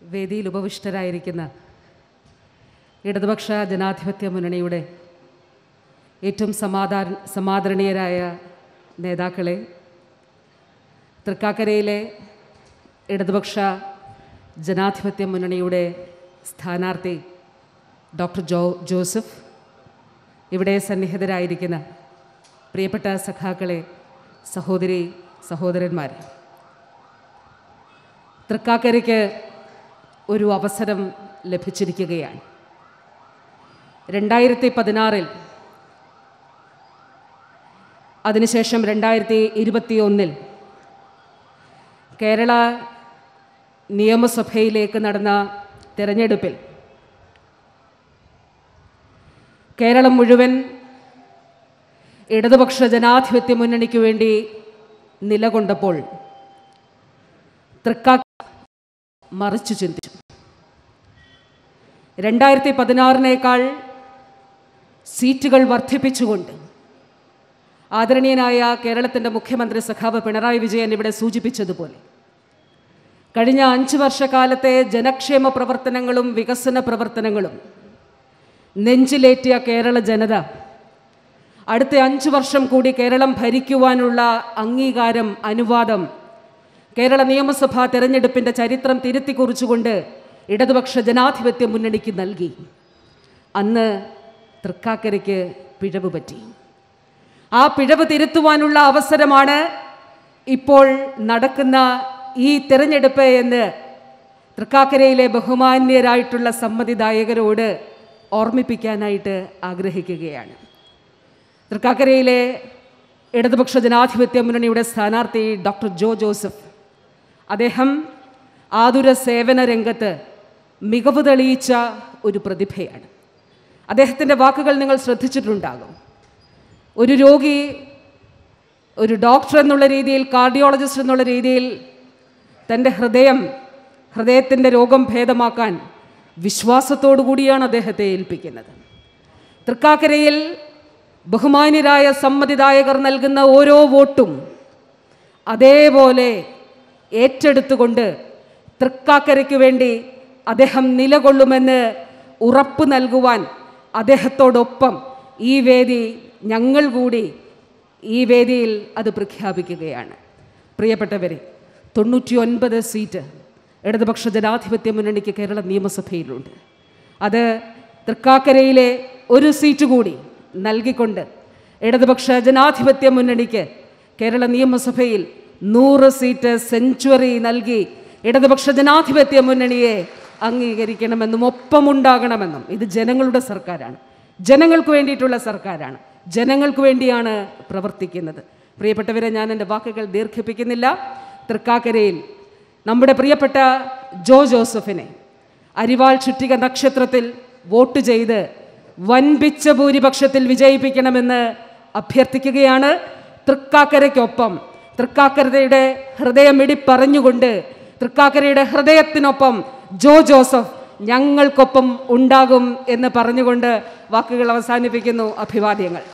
വേദിയിൽ ഉപവിഷ്ടരായിരിക്കുന്ന ഇടതുപക്ഷ ജനാധിപത്യ മുന്നണിയുടെ ഏറ്റവും സമാധാന സമാദരണീയരായ നേതാക്കളെ തൃക്കാക്കരയിലെ ഇടതുപക്ഷ ജനാധിപത്യ മുന്നണിയുടെ സ്ഥാനാർത്ഥി ഡോക്ടർ ജോ ജോസഫ് ഇവിടെ സന്നിഹിതരായിരിക്കുന്ന പ്രിയപ്പെട്ട സഖാക്കളെ സഹോദരി സഹോദരന്മാർ തൃക്കാക്കരയ്ക്ക് ഒരു അവസരം ലഭിച്ചിരിക്കുകയാണ് രണ്ടായിരത്തി പതിനാറിൽ അതിനുശേഷം രണ്ടായിരത്തി ഇരുപത്തി ഒന്നിൽ കേരള നിയമസഭയിലേക്ക് നടന്ന തെരഞ്ഞെടുപ്പിൽ കേരളം മുഴുവൻ ഇടതുപക്ഷ ജനാധിപത്യ മുന്നണിക്ക് വേണ്ടി നിലകൊണ്ടപ്പോൾ തൃക്കാ മറിച്ചു ചിന്തിച്ചു രണ്ടായിരത്തി പതിനാറിനേക്കാൾ സീറ്റുകൾ വർദ്ധിപ്പിച്ചുകൊണ്ട് ആദരണീയനായ കേരളത്തിൻ്റെ മുഖ്യമന്ത്രി സഖാവ് പിണറായി വിജയൻ ഇവിടെ സൂചിപ്പിച്ചതുപോലെ കഴിഞ്ഞ അഞ്ച് വർഷക്കാലത്തെ ജനക്ഷേമ പ്രവർത്തനങ്ങളും വികസന പ്രവർത്തനങ്ങളും നെഞ്ചിലേറ്റിയ കേരള ജനത അടുത്ത അഞ്ച് വർഷം കൂടി കേരളം ഭരിക്കുവാനുള്ള അംഗീകാരം അനുവാദം കേരള നിയമസഭാ തെരഞ്ഞെടുപ്പിൻ്റെ ചരിത്രം തിരുത്തി കുറിച്ചുകൊണ്ട് ഇടതുപക്ഷ ജനാധിപത്യ മുന്നണിക്ക് നൽകി അന്ന് തൃക്കാക്കരയ്ക്ക് പിഴവ് പറ്റി ആ പിഴവ് തിരുത്തുവാനുള്ള അവസരമാണ് ഇപ്പോൾ നടക്കുന്ന ഈ തെരഞ്ഞെടുപ്പ് എന്ന് തൃക്കാക്കരയിലെ ബഹുമാന്യരായിട്ടുള്ള സമ്മതിദായകരോട് ഓർമ്മിപ്പിക്കാനായിട്ട് ആഗ്രഹിക്കുകയാണ് തൃക്കാക്കരയിലെ ഇടതുപക്ഷ ജനാധിപത്യ മുന്നണിയുടെ സ്ഥാനാർത്ഥി ഡോക്ടർ ജോ ജോസഫ് അദ്ദേഹം ആതുര സേവന രംഗത്ത് മികവ് തെളിയിച്ച ഒരു പ്രതിഭയാണ് അദ്ദേഹത്തിൻ്റെ വാക്കുകൾ നിങ്ങൾ ശ്രദ്ധിച്ചിട്ടുണ്ടാകും ഒരു രോഗി ഒരു ഡോക്ടർ എന്നുള്ള രീതിയിൽ കാർഡിയോളജിസ്റ്റ് എന്നുള്ള രീതിയിൽ തൻ്റെ ഹൃദയം ഹൃദയത്തിൻ്റെ രോഗം ഭേദമാക്കാൻ വിശ്വാസത്തോടു കൂടിയാണ് അദ്ദേഹത്തെ ഏൽപ്പിക്കുന്നത് തൃക്കാക്കരയിൽ ബഹുമാന്യരായ സമ്മതിദായകർ നൽകുന്ന ഓരോ വോട്ടും അതേപോലെ ഏറ്റെടുത്തുകൊണ്ട് തൃക്കാക്കരയ്ക്ക് വേണ്ടി അദ്ദേഹം നിലകൊള്ളുമെന്ന് ഉറപ്പ് നൽകുവാൻ അദ്ദേഹത്തോടൊപ്പം ഈ വേദി ഞങ്ങൾ കൂടി ഈ വേദിയിൽ അത് പ്രഖ്യാപിക്കുകയാണ് പ്രിയപ്പെട്ടവരെ തൊണ്ണൂറ്റി ഒൻപത് സീറ്റ് ഇടതുപക്ഷ ജനാധിപത്യ മുന്നണിക്ക് കേരള നിയമസഭയിലുണ്ട് അത് തൃക്കാക്കരയിലെ ഒരു സീറ്റ് കൂടി നൽകിക്കൊണ്ട് ഇടതുപക്ഷ ജനാധിപത്യ മുന്നണിക്ക് കേരള നിയമസഭയിൽ നൂറ് സീറ്റ് സെഞ്ചുറി നൽകി ഇടതുപക്ഷ ജനാധിപത്യ മുന്നണിയെ അംഗീകരിക്കണമെന്നും ഒപ്പമുണ്ടാകണമെന്നും ഇത് ജനങ്ങളുടെ സർക്കാരാണ് ജനങ്ങൾക്ക് വേണ്ടിയിട്ടുള്ള സർക്കാരാണ് ജനങ്ങൾക്ക് വേണ്ടിയാണ് പ്രവർത്തിക്കുന്നത് പ്രിയപ്പെട്ടവരെ ഞാൻ എൻ്റെ വാക്കുകൾ ദീർഘിപ്പിക്കുന്നില്ല തൃക്കാക്കരയിൽ നമ്മുടെ പ്രിയപ്പെട്ട ജോ ജോസഫിനെ അരിവാൾ ചുറ്റിക നക്ഷത്രത്തിൽ വോട്ട് ചെയ്ത് വൻപിച്ച ഭൂരിപക്ഷത്തിൽ വിജയിപ്പിക്കണമെന്ന് അഭ്യർത്ഥിക്കുകയാണ് തൃക്കാക്കരയ്ക്കൊപ്പം തൃക്കാക്കരയുടെ ഹൃദയമിടിപ്പറഞ്ഞുകൊണ്ട് തൃക്കാക്കരയുടെ ഹൃദയത്തിനൊപ്പം ജോ ജോസഫ് ഞങ്ങൾക്കൊപ്പം ഉണ്ടാകും എന്ന് പറഞ്ഞുകൊണ്ട് വാക്കുകൾ അവസാനിപ്പിക്കുന്നു അഭിവാദ്യങ്ങൾ